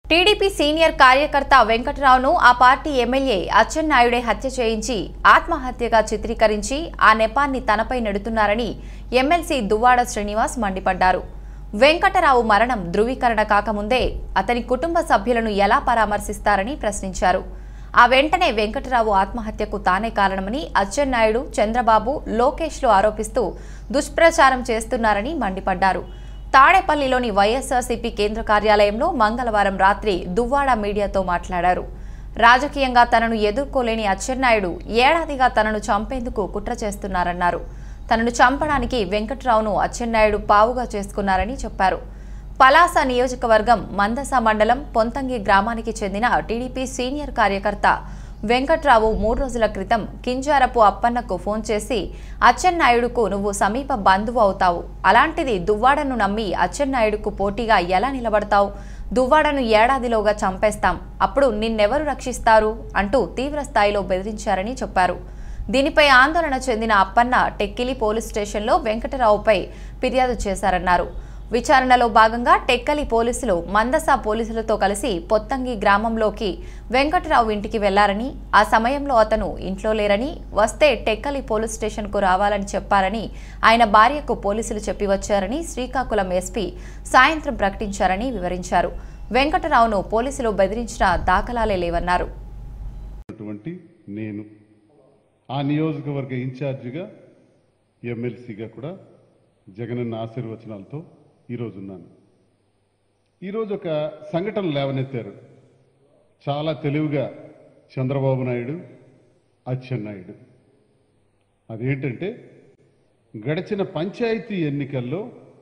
TDP senior కార్యకర్త వెంకటరావును ఆ party MLA అచ్చెన్నాయుడే హత్య చేయించి ఆత్మహత్యగా చిత్రీకరించి ఆ నెపాన్ని తనపై నెడుతున్నారని ఎమ్మెల్సీ దువ్వాడ శ్రీనివాస్ మండిపడ్డారు వెంకటరావు మరణం ధృవీకరణ కాకముందే అతని కుటుంబ సభ్యులను ఎలా పరామర్శిస్తారని ప్రశ్నించారు ఆ వెంటనే వెంకటరావు ఆత్మహత్యకు తానే కారణమని అచ్చెన్నాయుడు చంద్రబాబు లోకేష్లు ఆరోపిస్తూ దుష్ప్రచారం చేస్తున్నారని మండిపడ్డారు తాడేపల్లిలోని వైఎస్ఆర్సీపీ కేంద్ర కార్యాలయంలో మంగళవారం రాత్రి దువ్వాడ మీడియాతో మాట్లాడారు రాజకీయంగా తనను ఎదుర్కోలేని అచ్చెన్నాయుడు ఏడాదిగా తనను చంపేందుకు కుట్ర చేస్తున్నారన్నారు తనను చంపడానికి వెంకట్రావును అచ్చెన్నాయుడు పావుగా చేసుకున్నారని చెప్పారు పలాస నియోజకవర్గం మందస మండలం పొంతంగి గ్రామానికి చెందిన టీడీపీ సీనియర్ కార్యకర్త వెంకట్రావు మూడు రోజుల క్రితం కింజారపు అప్పన్నకు ఫోన్ చేసి అచ్చెన్నాయుడుకు నువ్వు సమీప బంధువు అవుతావు అలాంటిది దువ్వాడను నమ్మి అచ్చెన్నాయుడుకు పోటీగా ఎలా నిలబడతావు దువ్వాడను ఏడాదిలోగా చంపేస్తాం అప్పుడు నిన్నెవరు రక్షిస్తారు అంటూ తీవ్ర స్థాయిలో బెదిరించారని చెప్పారు దీనిపై ఆందోళన చెందిన అప్పన్న టెక్కిలి పోలీస్ స్టేషన్లో వెంకటరావుపై ఫిర్యాదు చేశారన్నారు విచారణలో భాగంగా టెక్కలి పోలీసులు మందస పోలీసులతో కలిసి పొత్తంగి గ్రామంలోకి వెంకటరావు ఇంటికి వెళ్లారని ఆ సమయంలో అతను ఇంట్లో లేరని వస్తే టెక్కలి పోలీస్ స్టేషన్కు రావాలని చెప్పారని ఆయన భార్యకు పోలీసులు చెప్పి వచ్చారని శ్రీకాకుళం ఎస్పీ సాయంత్రం ప్రకటించారని వివరించారు వెంకటరావును పోలీసులు బెదిరించిన దాఖలాలే లేవన్నారు అటువంటి నేను ఆ నియోజకవర్గ ఇన్ఛార్జిగా ఎమ్మెల్సీగా కూడా జగనన్న ఆశీర్వచనాలతో ఈరోజు ఉన్నాను ఈరోజు ఒక సంఘటన లేవనెత్తారు చాలా తెలివిగా చంద్రబాబు నాయుడు అచ్చెన్నాయుడు అదేంటంటే గడిచిన పంచాయతీ ఎన్నికల్లో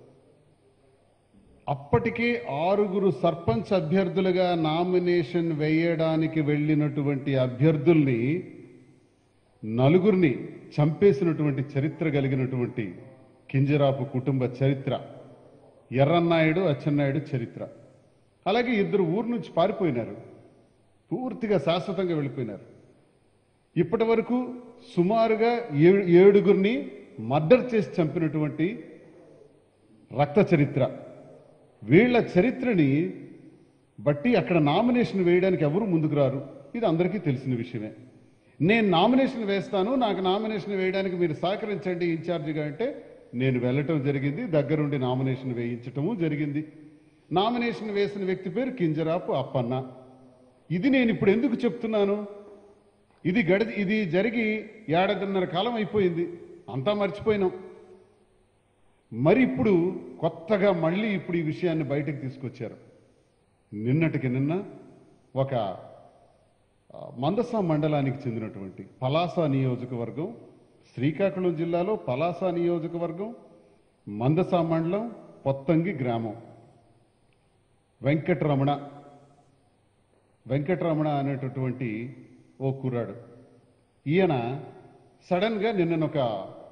అప్పటికే ఆరుగురు సర్పంచ్ అభ్యర్థులుగా నామినేషన్ వేయడానికి వెళ్ళినటువంటి అభ్యర్థుల్ని నలుగురిని చంపేసినటువంటి చరిత్ర కలిగినటువంటి కింజరాపు కుటుంబ చరిత్ర ఎర్రన్నాయుడు అచ్చెన్నాయుడు చరిత్ర అలాగే ఇద్దరు ఊరు నుంచి పారిపోయినారు పూర్తిగా శాశ్వతంగా వెళ్ళిపోయినారు ఇప్పటి వరకు సుమారుగా ఏడు ఏడుగురిని మర్డర్ చేసి చంపినటువంటి రక్త చరిత్ర వీళ్ళ చరిత్రని బట్టి అక్కడ నామినేషన్ వేయడానికి ఎవరు ముందుకు రారు ఇది అందరికీ తెలిసిన విషయమే నేను నామినేషన్ వేస్తాను నాకు నామినేషన్ వేయడానికి మీరు సహకరించండి ఇన్ఛార్జిగా అంటే నేను వెళ్ళటం జరిగింది దగ్గరుండి నామినేషన్ వేయించటము జరిగింది నామినేషన్ వేసిన వ్యక్తి పేరు కింజరాపు అప్పన్న ఇది నేను ఇప్పుడు ఎందుకు చెప్తున్నాను ఇది గడి ఇది జరిగి ఏడాదిన్నర కాలం అయిపోయింది అంతా మర్చిపోయినాం మరి ఇప్పుడు కొత్తగా మళ్ళీ ఇప్పుడు ఈ విషయాన్ని బయటకు తీసుకొచ్చారు నిన్నటికి నిన్న ఒక ఆ, మందస మండలానికి చెందినటువంటి పలాస నియోజకవర్గం శ్రీకాకుళం జిల్లాలో పలాస నియోజకవర్గం మందస మండలం పొత్తంగి గ్రామం వెంకటరమణ వెంకటరమణ అనేటటువంటి ఓ కుర్రాడు ఈయన సడన్గా నిన్న ఒక